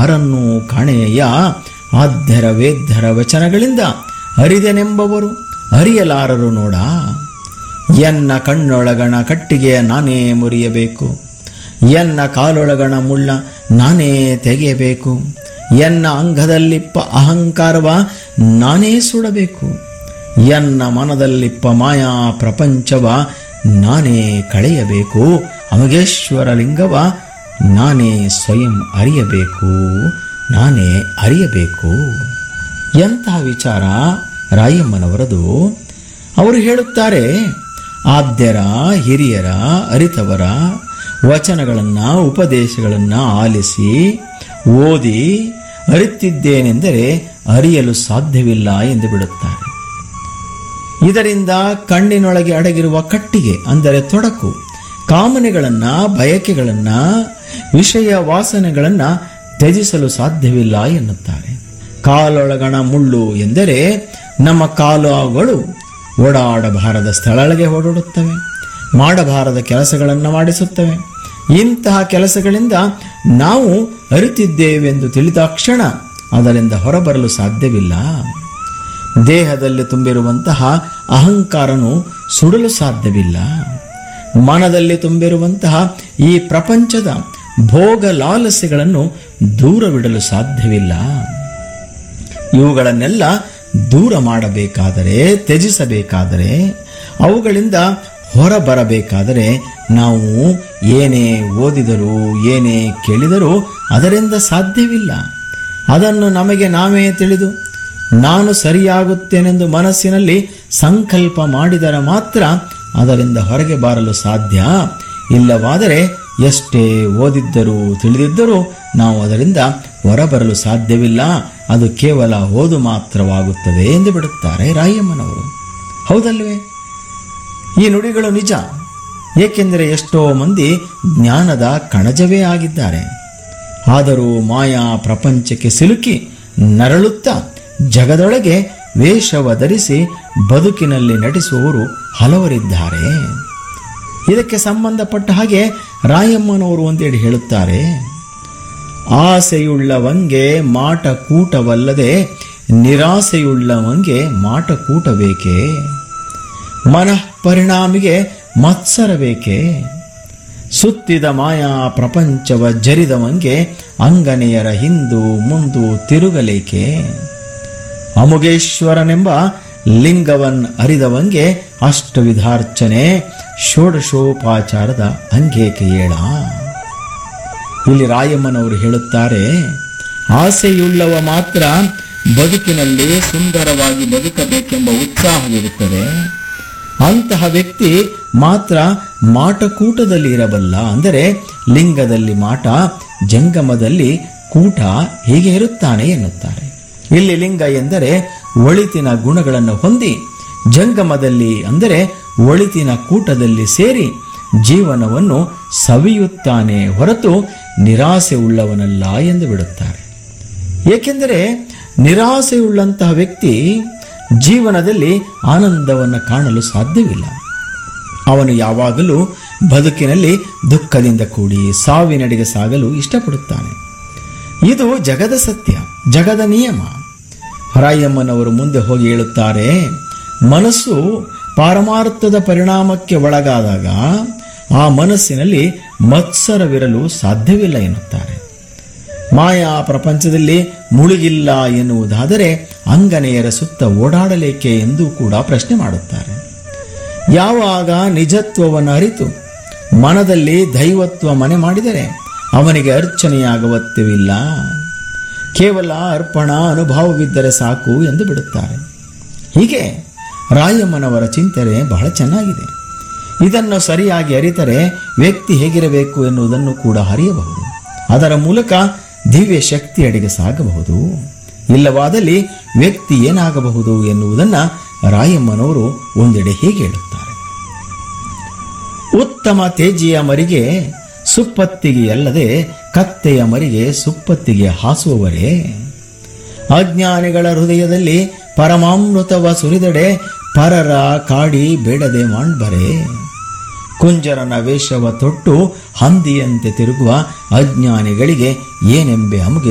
ಹರನ್ನು ಕಾಣೆಯ ಆದ್ಯರ ವೇದ್ಯರ ವಚನಗಳಿಂದ ಅರಿದೆನೆಂಬವರು ಅರಿಯಲಾರರು ನೋಡ ಎನ್ನ ಕಣ್ಣೊಳಗಣ ಕಟ್ಟಿಗೆಯ ನಾನೇ ಮುರಿಯಬೇಕು ಎನ್ನ ಕಾಲೊಳಗಣ ಮುಳ್ಳ ನಾನೇ ತೆಗೆಯಬೇಕು ಎನ್ನ ಅಂಗದಲ್ಲಿಪ್ಪ ಅಹಂಕಾರವ ನಾನೇ ಸುಡಬೇಕು ಎನ್ನ ಮನದಲ್ಲಿಪ್ಪ ಮಾಯಾ ಪ್ರಪಂಚವ ನಾನೇ ಕಳೆಯಬೇಕು ಅಮಗೇಶ್ವರ ಲಿಂಗವ ನಾನೇ ಸ್ವಯಂ ಅರಿಯಬೇಕು ನಾನೇ ಅರಿಯಬೇಕು ಎಂತಹ ವಿಚಾರ ರಾಯಮ್ಮನವರದು ಅವರು ಹೇಳುತ್ತಾರೆ ಆದ್ಯರ ಹಿರಿಯರ ಅರಿತವರ ವಚನಗಳನ್ನು ಉಪದೇಶಗಳನ್ನು ಆಲಿಸಿ ಓದಿ ಅರಿತಿದ್ದೇನೆಂದರೆ ಅರಿಯಲು ಸಾಧ್ಯವಿಲ್ಲ ಎಂದು ಬಿಡುತ್ತಾರೆ ಇದರಿಂದ ಕಣ್ಣಿನೊಳಗೆ ಅಡಗಿರುವ ಕಟ್ಟಿಗೆ ಅಂದರೆ ತೊಡಕು ಕಾಮನೆಗಳನ್ನ ಬಯಕೆಗಳನ್ನ ವಿಷಯ ವಾಸನೆಗಳನ್ನ ತ್ಯಜಿಸಲು ಸಾಧ್ಯವಿಲ್ಲ ಎನ್ನುತ್ತಾರೆ ಕಾಲೊಳಗಣ ಮುಳ್ಳು ಎಂದರೆ ನಮ್ಮ ಕಾಲುಗಳು ಓಡಾಡಬಾರದ ಸ್ಥಳಗಳಿಗೆ ಓಡಾಡುತ್ತವೆ ಮಾಡಬಾರದ ಕೆಲಸಗಳನ್ನು ಮಾಡಿಸುತ್ತವೆ ಇಂತಹ ಕೆಲಸಗಳಿಂದ ನಾವು ಅರಿತಿದ್ದೇವೆಂದು ತಿಳಿದಾಕ್ಷಣ ಅದರಿಂದ ಹೊರಬರಲು ಸಾಧ್ಯವಿಲ್ಲ ದೇಹದಲ್ಲಿ ತುಂಬಿರುವಂತಹ ಅಹಂಕಾರನು ಸುಡಲು ಸಾಧ್ಯವಿಲ್ಲ ಮನದಲ್ಲಿ ತುಂಬಿರುವಂತಹ ಈ ಪ್ರಪಂಚದ ಭೋಗ ಲಾಲಸೆಗಳನ್ನು ದೂರವಿಡಲು ಸಾಧ್ಯವಿಲ್ಲ ಇವುಗಳನ್ನೆಲ್ಲ ದೂರ ಮಾಡಬೇಕಾದರೆ ತ್ಯಜಿಸಬೇಕಾದರೆ ಅವುಗಳಿಂದ ಹೊರಬರಬೇಕಾದರೆ ನಾವು ಏನೇ ಓದಿದರೂ ಏನೇ ಕೇಳಿದರೂ ಅದರಿಂದ ಸಾಧ್ಯವಿಲ್ಲ ಅದನ್ನು ನಮಗೆ ನಾವೇ ತಿಳಿದು ನಾನು ಸರಿಯಾಗುತ್ತೇನೆಂದು ಮನಸ್ಸಿನಲ್ಲಿ ಸಂಕಲ್ಪ ಮಾಡಿದರೆ ಮಾತ್ರ ಅದರಿಂದ ಹೊರಗೆ ಬಾರಲು ಸಾಧ್ಯ ಇಲ್ಲವಾದರೆ ಎಷ್ಟೇ ಓದಿದ್ದರೂ ತಿಳಿದಿದ್ದರೂ ನಾವು ಅದರಿಂದ ಹೊರಬರಲು ಸಾಧ್ಯವಿಲ್ಲ ಅದು ಕೇವಲ ಓದು ಮಾತ್ರವಾಗುತ್ತದೆ ಎಂದು ಬಿಡುತ್ತಾರೆ ರಾಯಮ್ಮನವರು ಹೌದಲ್ವೇ ಈ ನುಡಿಗಳು ನಿಜ ಏಕೆಂದರೆ ಎಷ್ಟೋ ಮಂದಿ ಜ್ಞಾನದ ಕಣಜವೇ ಆಗಿದ್ದಾರೆ ಆದರೂ ಮಾಯಾ ಪ್ರಪಂಚಕ್ಕೆ ಸಿಲುಕಿ ನರಳುತ್ತಾ ಜಗದೊಳಗೆ ವೇಷವ ಧರಿಸಿ ಬದುಕಿನಲ್ಲಿ ನಟಿಸುವವರು ಹಲವರಿದ್ದಾರೆ ಇದಕ್ಕೆ ಸಂಬಂಧಪಟ್ಟ ಹಾಗೆ ರಾಯಮ್ಮನವರು ಒಂದೆಡೆ ಹೇಳುತ್ತಾರೆ ಆಸೆಯುಳ್ಳವಂಗೆ ಮಾಟ ಕೂಟವಲ್ಲದೆ ನಿರಾಸೆಯುಳ್ಳವಂಗೆ ಮಾಟ ಕೂಟ ಬೇಕೇ ಮನಃ ಪರಿಣಾಮಿಗೆ ಮತ್ಸರ ಬೇಕೇ ಸುತ್ತಿದ ಮಾಯಾ ಪ್ರಪಂಚವ ಜರಿದವಂಗೆ ಅಂಗನೆಯರ ಹಿಂದು ಮುಂದು ತಿರುಗಲೇಕೆ ಅಮುಗೇಶ್ವರನೆಂಬ ಲಿಂಗವನ್ ಅರಿದವಂಗೆ ಅಷ್ಟವಿಧಾರ್ಚನೆ ಷೋಡಶೋಪಚಾರದ ಅಂಗೇಕೆ ಏಳ ಇಲ್ಲಿ ರಾಯಮ್ಮನವರು ಹೇಳುತ್ತಾರೆ ಆಸೆಯುಳ್ಳವ ಮಾತ್ರ ಬದುಕಿನಲ್ಲಿ ಸುಂದರವಾಗಿ ಬದುಕಬೇಕೆಂಬ ಉತ್ಸಾಹವಿರುತ್ತದೆ ಅಂತಹ ವ್ಯಕ್ತಿ ಮಾತ್ರ ಮಾಟಕೂಟದಲ್ಲಿ ಇರಬಲ್ಲ ಅಂದರೆ ಲಿಂಗದಲ್ಲಿ ಮಾಟ ಜಂಗಮದಲ್ಲಿ ಕೂಟ ಹೀಗೆ ಇರುತ್ತಾನೆ ಎನ್ನುತ್ತಾರೆ ಇಲ್ಲಿ ಲಿಂಗ ಎಂದರೆ ಒಳಿತಿನ ಗುಣಗಳನ್ನು ಹೊಂದಿ ಜಂಗಮದಲ್ಲಿ ಅಂದರೆ ಒಳಿತಿನ ಕೂಟದಲ್ಲಿ ಸೇರಿ ಜೀವನವನ್ನು ಸವಿಯುತ್ತಾನೆ ಹೊರತು ನಿರಾಸೆ ಉಳ್ಳವನಲ್ಲ ಎಂದು ಬಿಡುತ್ತಾರೆ ಏಕೆಂದರೆ ನಿರಾಸೆಯುಳ್ಳಂತಹ ವ್ಯಕ್ತಿ ಜೀವನದಲ್ಲಿ ಆನಂದವನ್ನು ಕಾಣಲು ಸಾಧ್ಯವಿಲ್ಲ ಅವನು ಯಾವಾಗಲೂ ಬದುಕಿನಲ್ಲಿ ದುಃಖದಿಂದ ಕೂಡಿ ಸಾವಿನಡೆಗೆ ಸಾಗಲು ಇಷ್ಟಪಡುತ್ತಾನೆ ಇದು ಜಗದ ಸತ್ಯ ಜಗದ ನಿಯಮ ರಾಯಮ್ಮನವರು ಮುಂದೆ ಹೋಗಿ ಹೇಳುತ್ತಾರೆ ಮನಸ್ಸು ಪಾರಮಾರ್ಥದ ಪರಿಣಾಮಕ್ಕೆ ಒಳಗಾದಾಗ ಆ ಮನಸ್ಸಿನಲ್ಲಿ ಮತ್ಸರವಿರಲು ಸಾಧ್ಯವಿಲ್ಲ ಎನ್ನುತ್ತಾರೆ ಮಾಯಾ ಪ್ರಪಂಚದಲ್ಲಿ ಮುಳುಗಿಲ್ಲ ಎನ್ನುವುದಾದರೆ ಅಂಗನೆಯರ ಸುತ್ತ ಓಡಾಡಲೇಕೆ ಎಂದು ಕೂಡ ಪ್ರಶ್ನೆ ಮಾಡುತ್ತಾರೆ ಯಾವಾಗ ನಿಜತ್ವವನ್ನು ಅರಿತು ಮನದಲ್ಲಿ ದೈವತ್ವ ಮನೆ ಮಾಡಿದರೆ ಅವನಿಗೆ ಅರ್ಚನೆಯಾಗವತ್ಯವಿಲ್ಲ ಕೇವಲ ಅರ್ಪಣ ಅನುಭವವಿದ್ದರೆ ಸಾಕು ಎಂದು ಬಿಡುತ್ತಾರೆ ಹೀಗೆ ರಾಯಮ್ಮನವರ ಚಿಂತನೆ ಬಹಳ ಚೆನ್ನಾಗಿದೆ ಇದನ್ನು ಸರಿಯಾಗಿ ಅರಿತರೆ ವ್ಯಕ್ತಿ ಹೇಗಿರಬೇಕು ಎನ್ನುವುದನ್ನು ಕೂಡ ಅರಿಯಬಹುದು ಅದರ ಮೂಲಕ ದಿವ್ಯ ಶಕ್ತಿಯಡೆಗೆ ಸಾಗಬಹುದು ಇಲ್ಲವಾದಲ್ಲಿ ವ್ಯಕ್ತಿ ಏನಾಗಬಹುದು ಎನ್ನುವುದನ್ನ ರಾಯಮ್ಮನವರು ಒಂದೆಡೆ ಹೀಗೆ ಹೇಳುತ್ತಾರೆ ಉತ್ತಮ ತೇಜಿಯ ಮರಿಗೆ ಸುಪ್ಪತ್ತಿಗೆ ಅಲ್ಲದೆ ಕತ್ತೆಯ ಮರಿಗೆ ಸುಪ್ಪತ್ತಿಗೆ ಹಾಸುವವರೇ ಅಜ್ಞಾನಿಗಳ ಹೃದಯದಲ್ಲಿ ಪರಮಾಮೃತವ ಸುರಿದಡೆ ಪರರ ಕಾಡಿ ಬೇಡದೆ ಮಾಡ್ಬರೆ ಕುಂಜರನ ವೇಷವ ತೊಟ್ಟು ಹಂದಿಯಂತೆ ತಿರುಗುವ ಅಜ್ಞಾನಿಗಳಿಗೆ ಏನೆಂಬೆ ಅಮುಗೆ